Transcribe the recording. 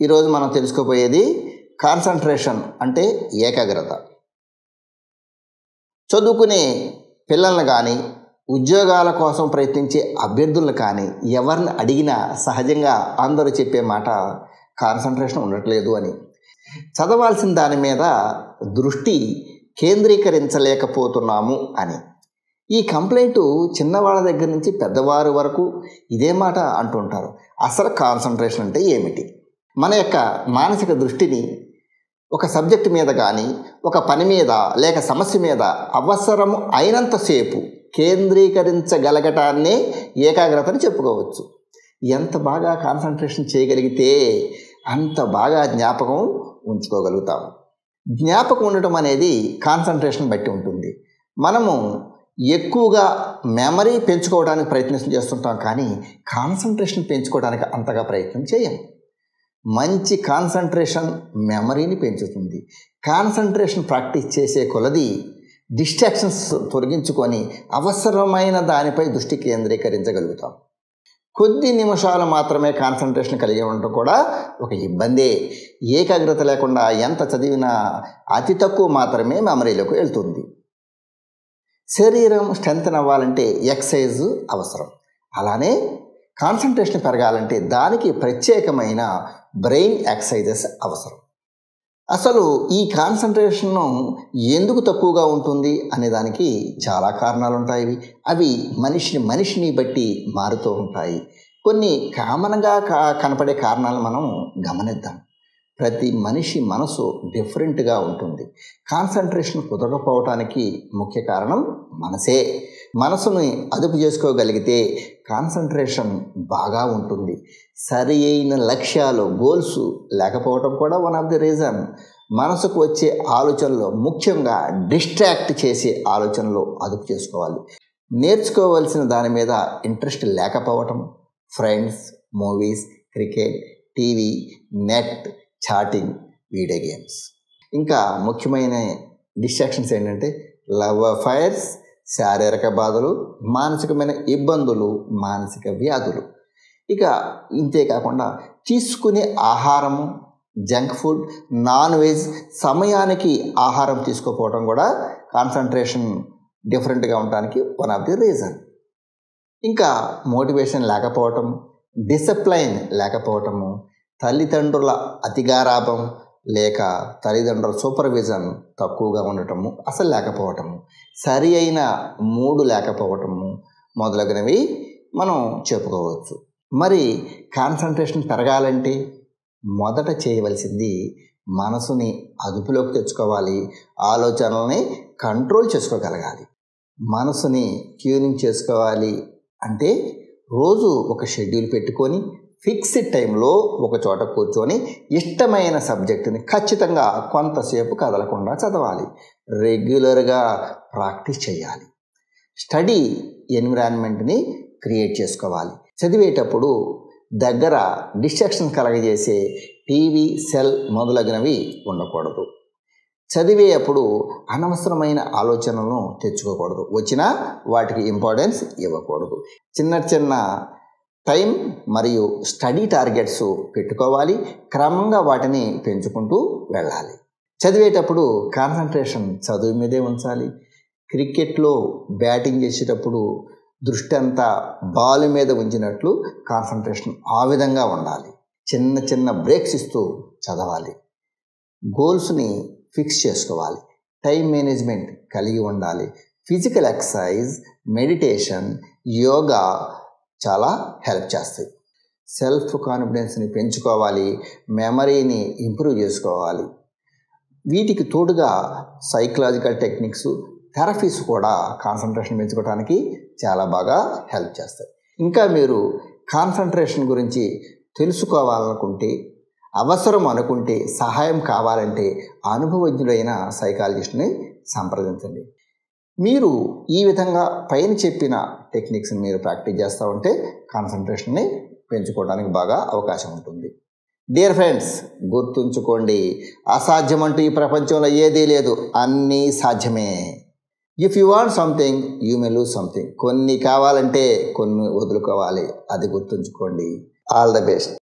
ఈరోజు మనం తెలుసుకోబోయేది కాన్సన్ట్రేషన్ అంటే ఏకాగ్రత చదువుకునే పిల్లల్ని కానీ ఉద్యోగాల కోసం ప్రయత్నించే అభ్యర్థులను కానీ ఎవరిని అడిగినా సహజంగా అందరూ చెప్పే మాట కాన్సన్ట్రేషన్ ఉండట్లేదు అని చదవాల్సిన దాని మీద దృష్టి కేంద్రీకరించలేకపోతున్నాము అని ఈ కంప్లైంట్ చిన్నవాళ్ళ దగ్గర నుంచి పెద్దవారి వరకు ఇదే మాట అంటుంటారు అసలు కాన్సన్ట్రేషన్ అంటే ఏమిటి మన యొక్క మానసిక దృష్టిని ఒక సబ్జెక్ట్ మీద కానీ ఒక పని మీద లేక సమస్య మీద అవసరము అయినంతసేపు కేంద్రీకరించగలగటాన్నే ఏకాగ్రతని చెప్పుకోవచ్చు ఎంత బాగా కాన్సన్ట్రేషన్ చేయగలిగితే అంత బాగా జ్ఞాపకం ఉంచుకోగలుగుతాము జ్ఞాపకం ఉండటం అనేది కాన్సన్ట్రేషన్ బట్టి ఉంటుంది మనము ఎక్కువగా మెమరీ పెంచుకోవడానికి ప్రయత్నం చేస్తుంటాం కానీ కాన్సన్ట్రేషన్ పెంచుకోవడానికి అంతగా ప్రయత్నం చేయం మంచి కాన్సన్ట్రేషన్ మెమరీని పెంచుతుంది కాన్సన్ట్రేషన్ ప్రాక్టీస్ చేసే కొలది డిస్ట్రాక్షన్స్ తొలగించుకొని అవసరమైన దానిపై దృష్టి కేంద్రీకరించగలుగుతాం కొద్ది నిమిషాలు మాత్రమే కాన్సన్ట్రేషన్ కలిగి ఉండటం కూడా ఒక ఇబ్బందే ఏకాగ్రత లేకుండా ఎంత చదివినా అతి తక్కువ మాత్రమే మెమరీలోకి వెళ్తుంది శరీరం స్ట్రెంగ్త్ అవ్వాలంటే ఎక్సర్సైజ్ అవసరం అలానే కాన్సన్ట్రేషన్ పెరగాలంటే దానికి ప్రత్యేకమైన బ్రెయిన్ ఎక్సర్సైజెస్ అవసరం అసలు ఈ కాన్సన్ట్రేషన్ ఎందుకు తక్కువగా ఉంటుంది అనే దానికి చాలా కారణాలు ఉంటాయి అవి మనిషిని మనిషిని బట్టి మారుతూ ఉంటాయి కొన్ని కామన్గా కా కనపడే కారణాలు మనం గమనిద్దాం ప్రతి మనిషి మనసు డిఫరెంట్గా ఉంటుంది కాన్సన్ట్రేషన్ కుదరకపోవటానికి ముఖ్య కారణం మనసే మనసుని అదుపు చేసుకోగలిగితే కాన్సన్ట్రేషన్ బాగా ఉంటుంది సరి అయిన లక్ష్యాలు గోల్స్ లేకపోవడం కూడా వన్ ఆఫ్ ది రీజన్ మనసుకు వచ్చే ఆలోచనలో ముఖ్యంగా డిస్ట్రాక్ట్ చేసే ఆలోచనలు అదుపు చేసుకోవాలి నేర్చుకోవాల్సిన దాని మీద ఇంట్రెస్ట్ లేకపోవటం friends movies cricket TV net chatting video games ఇంకా ముఖ్యమైన డిస్ట్రాక్షన్స్ ఏంటంటే లవ్ అఫైర్స్ శారీరక బాధలు మానసికమైన ఇబ్బందులు మానసిక వ్యాధులు ఇక ఇంతే కాకుండా తీసుకునే ఆహారము జంక్ ఫుడ్ నాన్ వెజ్ సమయానికి ఆహారం తీసుకోకపోవడం కూడా కాన్సన్ట్రేషన్ డిఫరెంట్గా ఉండడానికి వన్ ఆఫ్ ది రీజన్ ఇంకా మోటివేషన్ లేకపోవటం డిసిప్లైన్ లేకపోవటము తల్లిదండ్రుల అతిగారాభం లేక తల్లిదండ్రుల సూపర్విజన్ తక్కువగా ఉండటము అసలు లేకపోవటము సరి అయిన మూడు లేకపోవటము మొదలగునవి మనం చెప్పుకోవచ్చు మరి కాన్సన్ట్రేషన్ పెరగాలంటే మొదట చేయవలసింది మనసుని అదుపులోకి తెచ్చుకోవాలి ఆలోచనల్ని కంట్రోల్ చేసుకోగలగాలి మనసుని ట్యూనింగ్ చేసుకోవాలి అంటే రోజు ఒక షెడ్యూల్ పెట్టుకొని ఫిక్స్డ్ టైంలో ఒక చోట కూర్చొని ఇష్టమైన సబ్జెక్టుని ఖచ్చితంగా కొంతసేపు కదలకుండా చదవాలి రెగ్యులర్గా ప్రాక్టీస్ చేయాలి స్టడీ ఎన్విరాన్మెంట్ని క్రియేట్ చేసుకోవాలి చదివేటప్పుడు దగ్గర డిస్ట్రాక్షన్ కలగజేసే టీవీ సెల్ మొదలగినవి ఉండకూడదు చదివేటప్పుడు అనవసరమైన ఆలోచనలను తెచ్చుకోకూడదు వచ్చినా వాటికి ఇంపార్టెన్స్ ఇవ్వకూడదు చిన్న చిన్న టైం మరియు స్టడీ టార్గెట్స్ పెట్టుకోవాలి క్రమంగా వాటిని పెంచుకుంటూ వెళ్ళాలి చదివేటప్పుడు కాన్సన్ట్రేషన్ చదువు మీదే ఉంచాలి క్రికెట్లో బ్యాటింగ్ చేసేటప్పుడు దృష్టి అంతా బాల్ మీద ఉంచినట్లు కాన్సన్ట్రేషన్ ఆ విధంగా ఉండాలి చిన్న చిన్న బ్రేక్స్ ఇస్తూ చదవాలి గోల్స్ని ఫిక్స్ చేసుకోవాలి టైం మేనేజ్మెంట్ కలిగి ఉండాలి ఫిజికల్ ఎక్సర్సైజ్ మెడిటేషన్ యోగా చాలా హెల్ప్ చేస్తాయి సెల్ఫ్ కాన్ఫిడెన్స్ని పెంచుకోవాలి మెమరీని ఇంప్రూవ్ చేసుకోవాలి వీటికి తోడుగా సైకలాజికల్ టెక్నిక్స్ థెరపీస్ కూడా కాన్సన్ట్రేషన్ పెంచుకోవడానికి చాలా బాగా హెల్ప్ చేస్తాయి ఇంకా మీరు కాన్సన్ట్రేషన్ గురించి తెలుసుకోవాలనుకుంటే అవసరం అనుకుంటే సహాయం కావాలంటే అనుభవజ్ఞుడైన సైకాలజిస్ట్ని సంప్రదించండి మీరు ఈ విధంగా పైన చెప్పిన టెక్నిక్స్ని మీరు ప్రాక్టీస్ చేస్తూ ఉంటే కాన్సన్ట్రేషన్ని పెంచుకోవడానికి బాగా అవకాశం ఉంటుంది డియర్ ఫ్రెండ్స్ గుర్తుంచుకోండి అసాధ్యం అంటూ ఈ ప్రపంచంలో ఏదీ లేదు అన్నీ సాధ్యమే if you want something you may lose something కొన్ని కావాలంటే కొన్ని వదులుకోవాలి అది గుర్తుంచుకోండి ఆల్ ద బెస్ట్